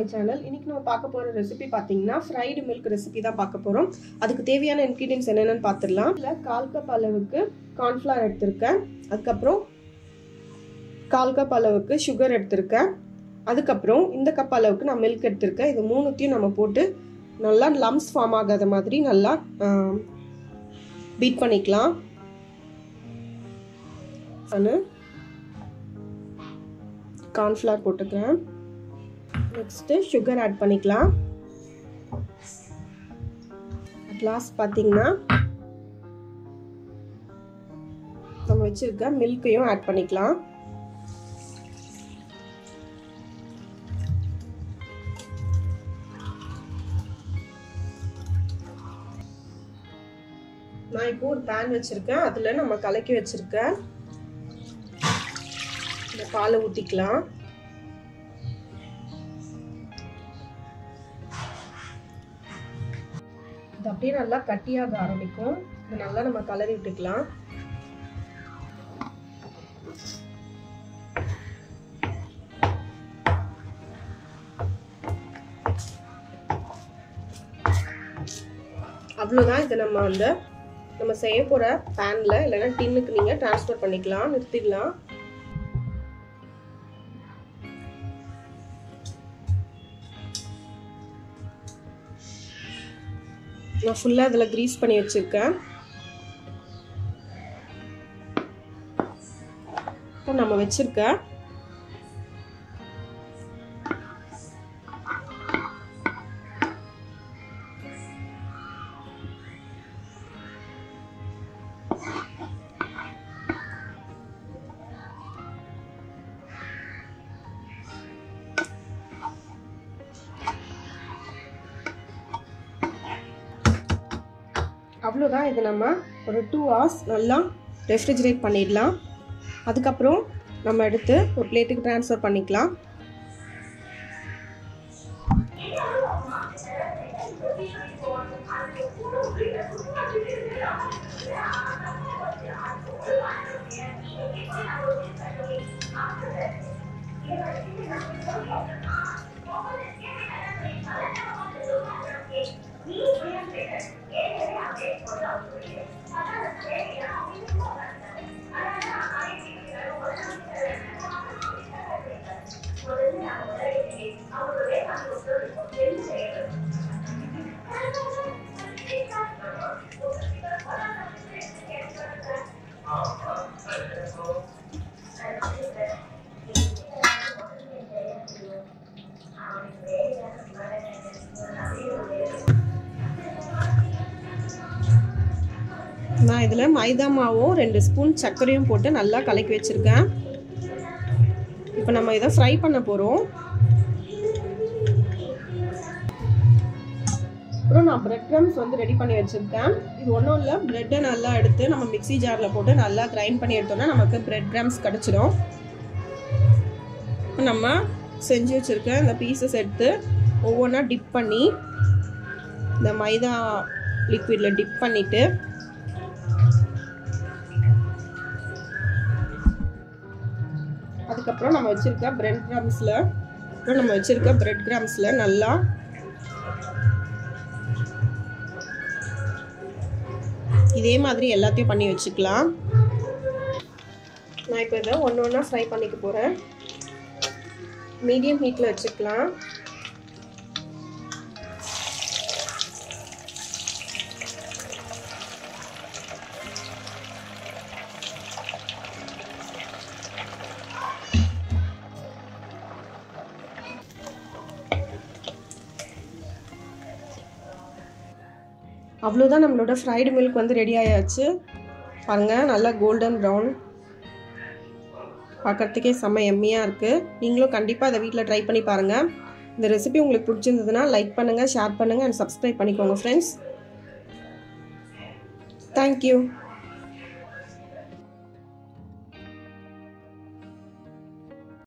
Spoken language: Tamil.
சேனல் இன்னைக்கு நம்ம பார்க்க போகிற ரெசிபி பார்த்தீங்கன்னா ஃப்ரைடு மில்க் ரெசிபி தான் பார்க்க போகிறோம் அதுக்கு தேவையான இன்க்ரீடியன்ஸ் என்னென்னு பார்த்துடலாம் இல்லை கால் கப் அளவுக்கு கார்ன்ஃப்ளவர் எடுத்திருக்கேன் அதுக்கப்புறம் கால் கப் அளவுக்கு சுகர் எடுத்திருக்கேன் அதுக்கப்புறம் இந்த கப் அளவுக்கு நான் மில்க் எடுத்திருக்கேன் இது மூணுத்தையும் நம்ம போட்டு நல்லா லம்ஸ் ஃபார்ம் ஆகாத மாதிரி நல்லா பீட் பண்ணிக்கலாம் நான் கார்ன்ஃப்ளவர் போட்டுக்கிறேன் நெக்ஸ்ட்டு சுகர் ஆட் பண்ணிக்கலாம் அட் லாஸ்ட் பார்த்தீங்கன்னா நம்ம வச்சுருக்க மில்க்கையும் ஆட் பண்ணிக்கலாம் நான் இப்போ ஒரு பேன் வச்சுருக்கேன் அதில் நம்ம கலக்கி வச்சுருக்கேன் இந்த பாலை ஊற்றிக்கலாம் இது அப்படியே நல்லா கட்டியாக ஆரம்பிக்கும் இது நல்லா நம்ம கலரி விட்டுக்கலாம் அவ்வளோதான் இதை நம்ம வந்து நம்ம செய்ய போகிற பேனில் இல்லைன்னா டின்னுக்கு நீங்கள் ட்ரான்ஸ்ஃபர் பண்ணிக்கலாம் நிறுத்திடலாம் நான் ஃபுல்லாக இதில் க்ரீஸ் பண்ணி வச்சுருக்கேன் இப்போ நம்ம வச்சுருக்க அவ்வளோதான் இது நம்ம ஒரு டூ ஹவர்ஸ் நல்லா ரெஃப்ரிஜரேட் பண்ணிடலாம் அதுக்கப்புறம் நம்ம எடுத்து ஒரு பிளேட்டுக்கு ட்ரான்ஸ்ஃபர் பண்ணிக்கலாம் நான் இதில் மைதா மாவும் ரெண்டு ஸ்பூன் சர்க்கரையும் போட்டு நல்லா கலக்கி வச்சுருக்கேன் இப்போ நம்ம இதை ஃப்ரை பண்ண போகிறோம் அப்புறம் நான் பிரெட் க்ரம்ஸ் வந்து ரெடி பண்ணி வச்சுருக்கேன் இது ஒன்றும் இல்லை ப்ரெட்டை நல்லா எடுத்து நம்ம மிக்சி ஜாரில் போட்டு நல்லா கிரைண்ட் பண்ணி எடுத்தோம்னா நமக்கு பிரெட் க்ரம்ஸ் கிடச்சிடும் நம்ம செஞ்சு வச்சுருக்க இந்த பீசஸ் எடுத்து ஒவ்வொன்றா டிப் பண்ணி இந்த மைதா லிக்விடில் டிப் பண்ணிவிட்டு அதுக்கப்புறம் நம்ம வச்சுருக்க பிரெட் கிராம்ஸில் அப்புறம் நம்ம வச்சுருக்க பிரெட் கிராம்ஸில் நல்லா இதே மாதிரி எல்லாத்தையும் பண்ணி வச்சுக்கலாம் நான் இப்போ இதை ஒன்று ஒன்றா ஃப்ரை பண்ணிக்க போகிறேன் மீடியம் ஹீட்டில் வச்சுக்கலாம் அவ்வளோதான் நம்மளோட ஃப்ரைடு மில்க் வந்து ரெடி ஆயாச்சு பாருங்கள் நல்லா கோல்டன் ப்ரௌன் பார்க்குறதுக்கே செம்ம எம்மியாக இருக்குது நீங்களும் கண்டிப்பாக அதை வீட்டில் ட்ரை பண்ணி பாருங்கள் இந்த ரெசிபி உங்களுக்கு பிடிச்சிருந்ததுன்னா லைக் பண்ணுங்கள் ஷேர் பண்ணுங்கள் அண்ட் சப்ஸ்கிரைப் பண்ணிக்கோங்க ஃப்ரெண்ட்ஸ் தேங்க்யூ